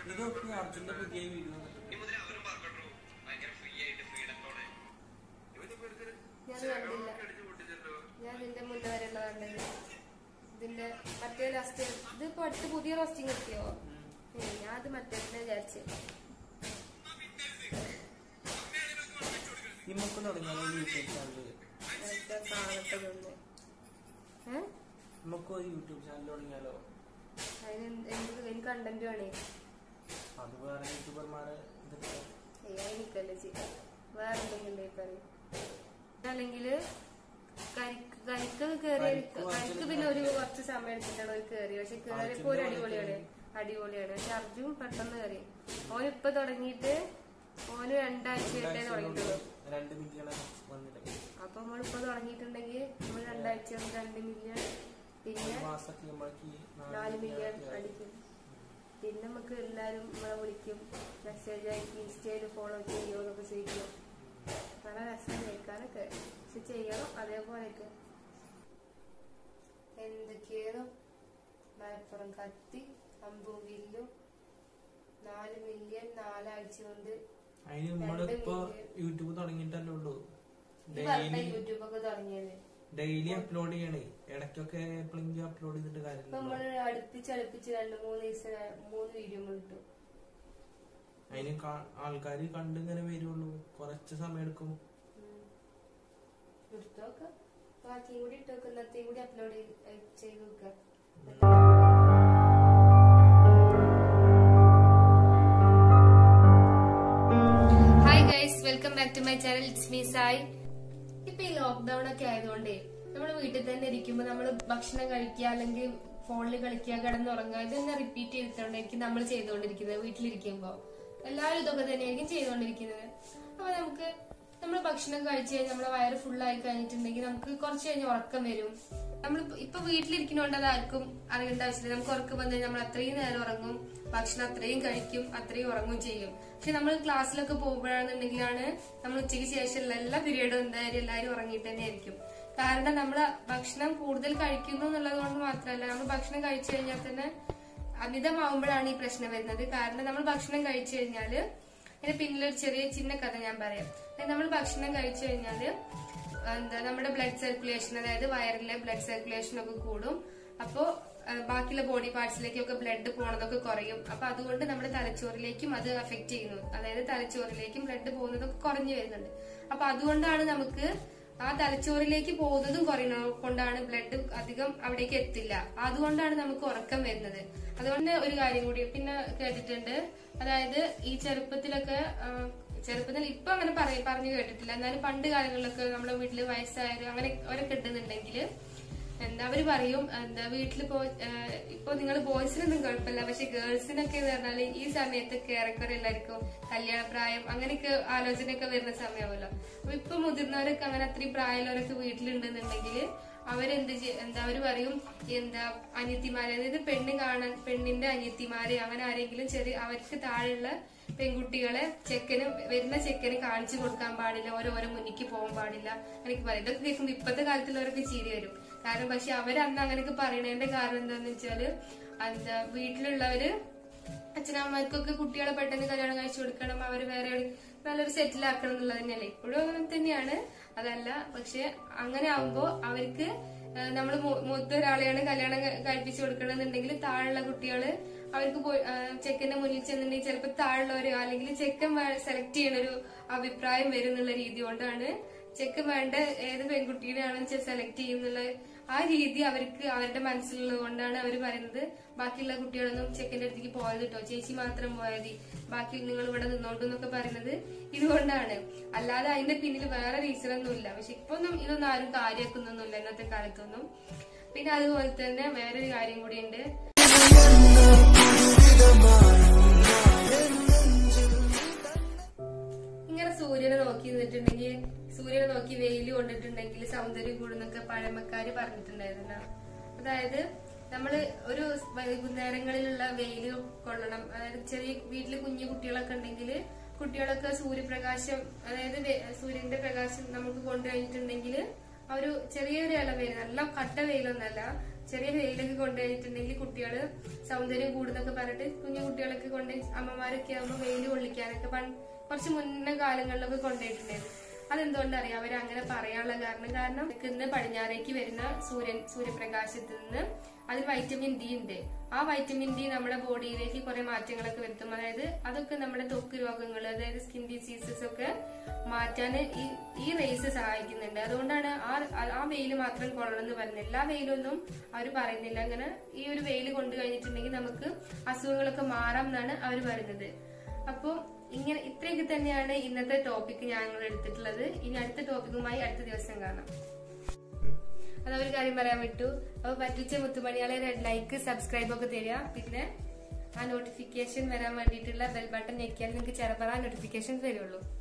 ഇതൊക്കെ അർജുന്റെ പുതിയ വീഡിയോ ഞാൻ കണ്ടില്ല ഞാൻ ഇതിന്റെ മുന്നേ വരെയുള്ള കണ്ടത് ഇതിന്റെ മറ്റേ ലാസ്റ്റ് ഇത് ഇപ്പൊ അടുത്ത് പുതിയ റോസ്റ്റിംഗ് എത്തിയോ ഉം, ഞാൻ അത് മറ്റേ വിചാരിച്ചു നമുക്ക് തുടങ്ങിയാലോ യൂട്യൂബ് ചാനൽ മറ്റേ കാണത്തതൊന്ന് ഏഹ് നമുക്ക് ഒരു യൂട്യൂബ് ചാനൽ തുടങ്ങിയാലോ അതിന് എന്ത് എന്ത് അതിന് കണ്ടന്റ് വേണേ അത് വേറെ യൂട്യൂബർമാരെ ഇതൊക്കെ ചെയ്യാൻ എനിക്കല്ലേ ചെയ്യാം വേറെ എന്തെങ്കിലും പറയും അല്ലെങ്കിൽ കരിക്ക് കരിക്കൊക്കെ കേറി കരിക്ക് കരിക്ക് പിന്നെ ഒരു കുറച്ച് സമയം എടുത്തിട്ടാണ് ഒരു കേറി പക്ഷെ കേറിയപ്പോ ഒരു അടിപൊളിയാണ് അടിപൊളിയാണ് പക്ഷെ അർജുൻ പെട്ടെന്ന് കയറി ഓൻ ഇപ്പൊ തുടങ്ങിയിട്ട് ഓന് രണ്ടാഴ്ചയായിട്ടേ തുടങ്ങിയിട്ടുള്ളൂ രണ്ട് മില്യൺ വന്നിട്ട് അപ്പൊ നമ്മളിപ്പോ തുടങ്ങിയിട്ടുണ്ടെങ്കിൽ നമ്മൾ രണ്ടാഴ്ച കൊണ്ട് രണ്ട് മില്യൺ പിന്നെ ഒരു മാസം കഴിയുമ്പോഴേക്ക് നാല് മില്യൺ അടിക്കും പിന്നെ നമുക്ക് എല്ലാരും നമ്മളെ വിളിക്കും മെസ്സേജ് അയക്കും ഇൻസ്റ്റയിൽ ഫോളോ ചെയ്യുമോ എന്നൊക്കെ ചോദിക്കും നല്ല രസം കേൾക്കാനൊക്കെ പക്ഷെ ചെയ്യണം അതേപോലെയൊക്കെ എന്തൊക്കെയാണ് മലപ്പുറം കത്തി അമ്പും വില്ലും നാല് മില്യൺ നാലാഴ്ച കൊണ്ട് അതിന് നമ്മളിപ്പോ യൂട്യൂബ് തുടങ്ങിയിട്ടല്ലേ ഉള്ളൂ ഈ പറഞ്ഞ ഡെയിലി യൂട്യൂബ് ഒക്കെ തുടങ്ങിയത് ഡെയിലി അപ്ലോഡ് ചെയ്യണേ ഇടയ്ക്കൊക്കെ എപ്പോഴെങ്കിലും അപ്ലോഡ് ചെയ്തിട്ട് ഇപ്പൊ കാര്യമില്ല നമ്മള് അടുപ്പിച്ച് അടുപ്പിച്ച് രണ്ട് മൂന്ന് ദിവസം മൂന്ന് വീഡിയോ കിട്ടും അതിന് ആൾക്കാർ കണ്ടിങ്ങനെ വരുള്ളൂ കുറച്ച് സമയം എടുക്കും എടുത്തോക്കെ ബാക്കിയും കൂടി ഇട്ടോക്കെ ഇന്നത്തെയും കൂടി അപ്ലോഡ് ചെയ്ത് വെക്കുക hi guys welcome back to my channel it's me Sai ഇപ്പൊ ഈ ലോക്ക്ഡൌൺ ഒക്കെ ആയതുകൊണ്ടേ നമ്മൾ വീട്ടിൽ തന്നെ ഇരിക്കുമ്പോ നമ്മൾ ഭക്ഷണം കഴിക്കുക അല്ലെങ്കിൽ ഫോണിൽ കളിക്കുക കിടന്നുറങ്ങുക ഇതന്നെ റിപ്പീറ്റ് ചെയ്തിട്ടുണ്ടായിരിക്കും നമ്മൾ ചെയ്തുകൊണ്ടിരിക്കുന്നത് വീട്ടിലിരിക്കുമ്പോ എല്ലാവരും ഇതൊക്കെ തന്നെയായിരിക്കും ചെയ്തുകൊണ്ടിരിക്കുന്നത് അപ്പൊ നമുക്ക് നമ്മൾ ഭക്ഷണം കഴിച്ചു കഴിഞ്ഞാൽ നമ്മളെ വയറ് full ആയി കഴിഞ്ഞിട്ടുണ്ടെങ്കിൽ നമുക്ക് കുറച്ച് കഴിഞ്ഞ് ഉറക്കം വരും നമ്മൾ ഇപ്പൊ വീട്ടിലിരിക്കുന്നതുകൊണ്ട് അത് ആർക്കും അറിയേണ്ട ആവശ്യമില്ല നമുക്ക് ഉറക്കം വന്നു കഴിഞ്ഞാൽ നമ്മൾ അത്രയും നേരം ഉറങ്ങും ഭക്ഷണം അത്രയും കഴിക്കും അത്രയും ഉറങ്ങും ചെയ്യും പക്ഷെ നമ്മൾ ക്ലാസ്സിലൊക്കെ പോകുമ്പോഴാണെന്നുണ്ടെങ്കിലാണ് നമ്മൾ ഉച്ചയ്ക്ക് ശേഷമുള്ള എല്ലാ പീരീഡും എന്തായാലും എല്ലാവരും ഉറങ്ങിയിട്ട് തന്നെ ആയിരിക്കും കാരണം നമ്മൾ ഭക്ഷണം കൂടുതൽ കഴിക്കുന്നു എന്നുള്ളത് കൊണ്ട് മാത്രമല്ല നമ്മൾ ഭക്ഷണം കഴിച്ചു കഴിഞ്ഞാൽ തന്നെ അമിതമാവുമ്പോഴാണ് ഈ പ്രശ്നം വരുന്നത് കാരണം നമ്മൾ ഭക്ഷണം കഴിച്ചു കഴിഞ്ഞാല് അതിന്റെ പിന്നിലൊരു ചെറിയ ചിന്ന കഥ ഞാൻ പറയാം അതായത് നമ്മൾ ഭക്ഷണം കഴിച്ചു കഴിഞ്ഞാല് എന്താ നമ്മുടെ ബ്ലഡ് സർക്കുലേഷൻ അതായത് വയറിലെ ബ്ലഡ് സർക്കുലേഷൻ ഒക്കെ കൂടും അപ്പോ ആ, ബാക്കിയുള്ള ബോഡി പാർട്സിലേക്കൊക്കെ ബ്ലഡ് പോണതൊക്കെ കുറയും അപ്പൊ അതുകൊണ്ട് നമ്മുടെ തലച്ചോറിലേക്കും അത് അഫക്ട് ചെയ്യുന്നു അതായത് തലച്ചോറിലേക്കും ബ്ലഡ് പോകുന്നതൊക്കെ കുറഞ്ഞു വരുന്നുണ്ട് അപ്പൊ അതുകൊണ്ടാണ് നമുക്ക് ആ തലച്ചോറിലേക്ക് പോകുന്നതും കുറയുന്നത് കൊണ്ടാണ് ബ്ലഡ് അധികം അവിടേക്ക് എത്തില്ല അതുകൊണ്ടാണ് നമുക്ക് ഉറക്കം വരുന്നത് അതുകൊണ്ട് ഒരു കാര്യം കൂടി പിന്നെ കേട്ടിട്ടുണ്ട് അതായത് ഈ ചെറുപ്പത്തിലൊക്കെ ആ, ചെറുപ്പത്തിൽ ഇപ്പൊ അങ്ങനെ പറയ പറഞ്ഞു കേട്ടിട്ടില്ല എന്നാലും പണ്ട് കാലങ്ങളിലൊക്കെ നമ്മുടെ വീട്ടില് വയസ്സായവര് അങ്ങനെ അവരൊക്കെ ഉണ്ടെന്നുണ്ടെങ്കിൽ എന്താ അവര് പറയും എന്താ വീട്ടിൽ പോ ഇപ്പൊ നിങ്ങൾ ബോയ്സിനൊന്നും കുഴപ്പമില്ല പക്ഷെ ഗേൾസിനൊക്കെ എന്ന് പറഞ്ഞാല് ഈ സമയത്തൊക്കെ ഏറെക്കുറെ എല്ലാവർക്കും കല്യാണപ്രായം അങ്ങനെയൊക്കെ ആലോചനയൊക്കെ വരുന്ന സമയമാവല്ലോ അപ്പൊ ഇപ്പൊ മുതിർന്നവരൊക്കെ അങ്ങനെ അത്രയും പ്രായമുള്ളവരൊക്കെ വീട്ടിലുണ്ടെന്നുണ്ടെങ്കിൽ അവരെന്ത് ചെയ്യ- എന്താ അവര് പറയും എന്താ അനിയത്തിമാരെ അതായത് പെണ്ണ് കാണാൻ പെണ്ണിന്റെ അനിയത്തിമാരെ അങ്ങനെ ആരെങ്കിലും ചെറിയ അവർക്ക് താഴെയുള്ള പെൺകുട്ടികളെ ചെക്കന് വരുന്ന ചെക്കന് കാണിച്ചു കൊടുക്കാൻ പാടില്ല ഓരോരോ മുന്നിക്ക് പോകാൻ പാടില്ല എനിക്ക് പറയും ഇതൊക്കെ കേൾക്കുമ്പോ ഇപ്പത്തെ കാലത്തുള്ളവരൊക്കെ ചിരി വരും കാരണം പക്ഷെ അവരന്ന് അങ്ങനെയൊക്കെ പറയണതിന്റെ കാരണം എന്താന്ന് വെച്ചാല് എന്താ വീട്ടിലുള്ളവര് അച്ഛനമ്മമാർക്കൊക്കെ കുട്ടികളെ പെട്ടെന്ന് കല്യാണം കഴിച്ചു കൊടുക്കണം അവര് വേറെ എവിടെ- നല്ലൊരു സെറ്റിൽ ആക്കണം എന്നുള്ളത് തന്നെയല്ലേ ഇപ്പോഴും അങ്ങനെ തന്നെയാണ് അതല്ല പക്ഷെ അങ്ങനെ ആവുമ്പോ അവർക്ക് നമ്മൾ മൂത്ത ഒരാളെയാണ് കല്യാണം ക- കഴിപ്പിച്ചു കൊടുക്കണമെന്നുണ്ടെങ്കിൽ താഴെയുള്ള കുട്ടികള് അവർക്ക് പോയി ആ, ചെക്കന്റെ മുന്നിൽ ചെന്നിട്ടുണ്ടെങ്കിൽ ചിലപ്പോൾ താഴെയുള്ളവരോ അല്ലെങ്കിൽ ചെക്കൻ സെലക്ട് ചെയ്യണ ഒരു അഭിപ്രായം വരും എന്നുള്ള രീതി കൊണ്ടാണ് ചെക്കൻ വേണ്ട ഏത് പെൺകുട്ടീനെയാണ് സെലക്ട് ചെയ്യുന്നുള്ള ആ രീതി അവർക്ക് അവരുടെ മനസ്സിലുള്ളത് കൊണ്ടാണ് അവർ പറയുന്നത് ബാക്കിയുള്ള കുട്ടികളൊന്നും ചെക്കന്റെ അടുത്തേക്ക് പോയത് കേട്ടോ ചേച്ചി മാത്രം പോയാൽ ബാക്കി നിങ്ങൾ ഇവിടെ നിന്നോണ്ട് എന്നൊക്കെ പറയുന്നത് ഇതുകൊണ്ടാണ് അല്ലാതെ അതിന്റെ പിന്നിൽ വേറെ റീസൺ ഒന്നുമില്ല പക്ഷെ ഇപ്പൊ ഒന്നും ഇതൊന്നും ആരും കാര്യമാക്കുന്നൊന്നുമില്ല ഇന്നത്തെ കാലത്തൊന്നും പിന്നെ അതുപോലെ തന്നെ വേറൊരു കാര്യം കൂടിയുണ്ട് ഇങ്ങനെ സൂര്യനെ നോക്കി നിന്നിട്ടുണ്ടെങ്കിൽ സൂര്യനെ നോക്കി വെയിൽ കൊണ്ടിട്ടുണ്ടെങ്കിൽ സൗന്ദര്യം കൂടുന്നൊക്കെ പഴമക്കാര് പറഞ്ഞിട്ടുണ്ടായിരുന്നല്ലോ അതായത് നമ്മള് ഒരു വൈകുന്നേരങ്ങളിലുള്ള വെയിൽ കൊള്ളണം അതായത് ചെറിയ വീട്ടില് കുഞ്ഞു കുട്ടികളൊക്കെ ഉണ്ടെങ്കിൽ കുട്ടികളൊക്കെ സൂര്യപ്രകാശം അതായത് വെ- സൂര്യന്റെ പ്രകാശം നമുക്ക് കൊണ്ടുകഴിഞ്ഞിട്ടുണ്ടെങ്കിൽ ആ ഒരു ചെറിയൊരു ഇള വെയിൽ നല്ല കട്ട വെയിലൊന്നല്ല ചെറിയ വെയിലൊക്കെ കൊണ്ടുപോയിട്ടുണ്ടെങ്കിൽ കുട്ടികള് സൗന്ദര്യം കൂടുന്നൊക്കെ പറഞ്ഞിട്ട് കുഞ്ഞു കുട്ടികളൊക്കെ കൊണ്ട് അമ്മമാരൊക്കെ ആകുമ്പോൾ വെയിൽ കൊള്ളിക്കാനൊക്കെ പണ്ട് കുറച്ച് മുന്നേ കാലങ്ങളിലൊക്കെ കൊണ്ടുപോയിട്ടുണ്ടായിരുന്നു അതെന്തുകൊണ്ടറിയാം അവർ അങ്ങനെ പറയാനുള്ള കാരണം കാരണം ഇന്ന് പടിഞ്ഞാറേക്ക് വരുന്ന സൂര്യൻ സൂര്യപ്രകാശത്തിൽ നിന്ന് അതിൽ വൈറ്റമിൻ ഡി ഉണ്ട് ആ വൈറ്റമിൻ ഡി നമ്മുടെ ബോഡിയിലേക്ക് കുറെ മാറ്റങ്ങളൊക്കെ വരുത്തും അതായത് അതൊക്കെ നമ്മുടെ ത്വക്ക് രോഗങ്ങൾ അതായത് സ്കിൻ ഡിസീസസ് ഒക്കെ മാറ്റാൻ ഈ ഈ റേസ് സഹായിക്കുന്നുണ്ട് അതുകൊണ്ടാണ് ആ ആ വെയിൽ മാത്രം കൊള്ളണം എന്ന് പറയുന്നത് എല്ലാ വെയിലൊന്നും അവർ പറയുന്നില്ല അങ്ങനെ ഈ ഒരു വെയിൽ കൊണ്ടു കഴിഞ്ഞിട്ടുണ്ടെങ്കിൽ നമുക്ക് അസുഖങ്ങളൊക്കെ മാറാം എന്നാണ് അവർ പറയുന്നത് അപ്പോൾ ഇങ്ങനെ ഇത്രയൊക്കെ തന്നെയാണ് ഇന്നത്തെ ടോപ്പിക് ഞങ്ങൾ എടുത്തിട്ടുള്ളത് ഇനി അടുത്ത ടോപ്പിക്കുമായി അടുത്ത ദിവസം കാണാം അതൊരു കാര്യം പറയാൻ വിട്ടു അപ്പൊ പറ്റിച്ച മുത്തുമണിയാളെ ലൈക്ക് സബ്സ്ക്രൈബ് ഒക്കെ തരിക പിന്നെ ആ നോട്ടിഫിക്കേഷൻ വരാൻ വേണ്ടിയിട്ടുള്ള ബെൽ ബട്ടൺ ഞെക്കിയാൽ നിങ്ങൾക്ക് ചെറുപ്പറ നോട്ടിഫിക്കേഷൻ തരുള്ളൂ